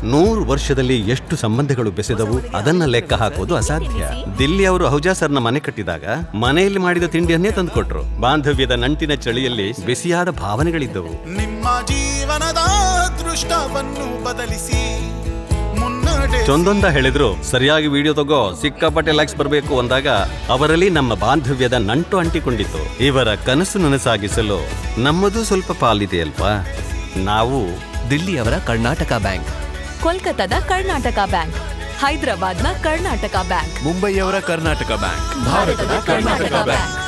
ನೂರು ವರ್ಷದಲ್ಲಿ ಎಷ್ಟು ಸಂಬಂಧಗಳು ಬೆಸೆದವು ಅದನ್ನ ಲೆಕ್ಕ ಹಾಕೋದು ಅಸಾಧ್ಯ ದಿಲ್ಲಿ ಅವರು ಅಹುಜಾ ಸರ್ನ ಮನೆ ಕಟ್ಟಿದಾಗ ಮನೆಯಲ್ಲಿ ಮಾಡಿದ ತಿಂಡಿಯನ್ನೇ ತಂದುಕೊಟ್ರು ಬಾಂಧವ್ಯದ ನಂಟಿನ ಚಳಿಯಲ್ಲಿ ಬಿಸಿಯಾದ ಭಾವನೆಗಳಿದ್ದವು ನಿಮ್ಮ ಜೀವನದ ದೃಷ್ಟವನ್ನು ಬದಲಿಸಿ ಮುನ್ನಡೆ ಚೊಂದೊಂದ ಹೇಳಿದ್ರು ಸರಿಯಾಗಿ ವಿಡಿಯೋ ತಗೋ ಸಿಕ್ಕಾಪಟ್ಟೆ ಲೈಕ್ಸ್ ಬರಬೇಕು ಅಂದಾಗ ಅವರಲ್ಲಿ ನಮ್ಮ ಬಾಂಧವ್ಯದ ನಂಟು ಅಂಟಿಕೊಂಡಿತ್ತು ಇವರ ಕನಸು ನನಸಾಗಿಸಲು ನಮ್ಮದು ಸ್ವಲ್ಪ ಪಾಲಿದೆಯಲ್ವಾ ನಾವು ದಿಲ್ಲಿಯವರ ಕರ್ನಾಟಕ ಬ್ಯಾಂಕ್ ಕೋಲ್ಕತ್ತಾದ ಕರ್ನಾಟಕ ಬ್ಯಾಂಕ್ ಹೈದರಾಬಾದ್ನ ಕರ್ನಾಟಕ ಬ್ಯಾಂಕ್ ಮುಂಬೈಯವರ ಕರ್ನಾಟಕ ಬ್ಯಾಂಕ್ ಭಾರತದ ಕರ್ನಾಟಕ ಬ್ಯಾಂಕ್